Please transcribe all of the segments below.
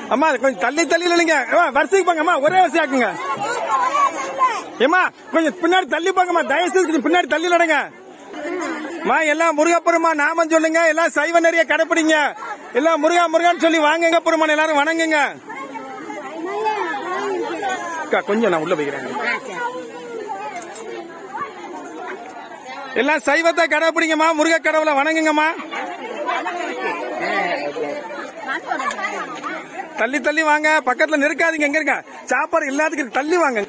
அம்மா கொஞ்சம் தள்ளி தள்ளி இல்லைங்க அம்மா, வரிசைக்கு போங்க அம்மா ஒரே வரிசை ஆக்குங்க ஏமா கொஞ்சம் பின்னாடி தள்ளி போங்கம்மா தயவு செய்து கொஞ்சம் பின்னாடி தள்ளி நடங்க அம்மா எல்லாம் முருகப்பெருமா நாமம் சொல்லுங்க எல்லாம் சைவ நிறைய கடைப்பிடிங்க எல்லாம் முருகா முருகான்னு சொல்லி வாங்குங்க பெருமான் எல்லாரும் வணங்குங்க அக்கா, கொஞ்சம் நான் உள்ள போய்க்கிறேன் எல்லாம் சைவத்தை கடைப்பிடிங்கம்மா முருக கடவுளை வணங்குங்கம்மா தள்ளி தள்ளி வாங்க பக்கத்துல நெருக்காதீங்க எங்க இருக்க சாப்பாடு இல்லாததுக்கு தள்ளி வாங்க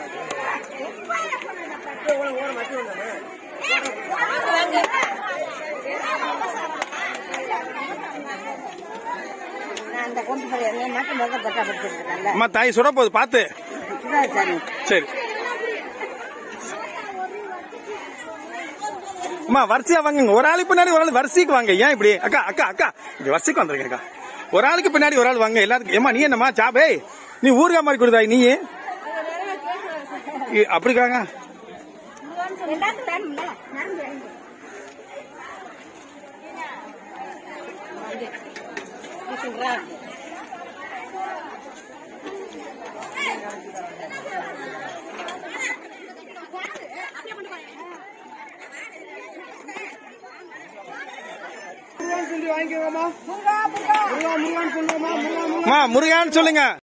நான் அந்த கொண்டு போய் என்னை மட்டும் முக பட்டா படுத்திருக்கேன்ல அம்மா தாய் சுட போகுது பார்த்து சரி சரி அம்மா வரிசையா வாங்குங்க ஒரு ஆளுக்கு பின்னாடி ஒரு ஆள் வரிசைக்கு வாங்க ஏன் இப்படி அக்கா அக்கா அக்கா இங்க வரிசைக்கு வந்துருக்கேன் அக்கா ஒரு ஆளுக்கு பின்னாடி ஒரு ஆள் வாங்க எல்லாத்துக்கும் ஏமா நீ என்னம்மா சாபே நீ ஊர்கா மாதிரி கொடுத்தாய் நீ இ- அப்படிக்காங்க எல்லாத்துக்கும் வேணும்ல அம்மா முருகான்னு சொல்லுங்க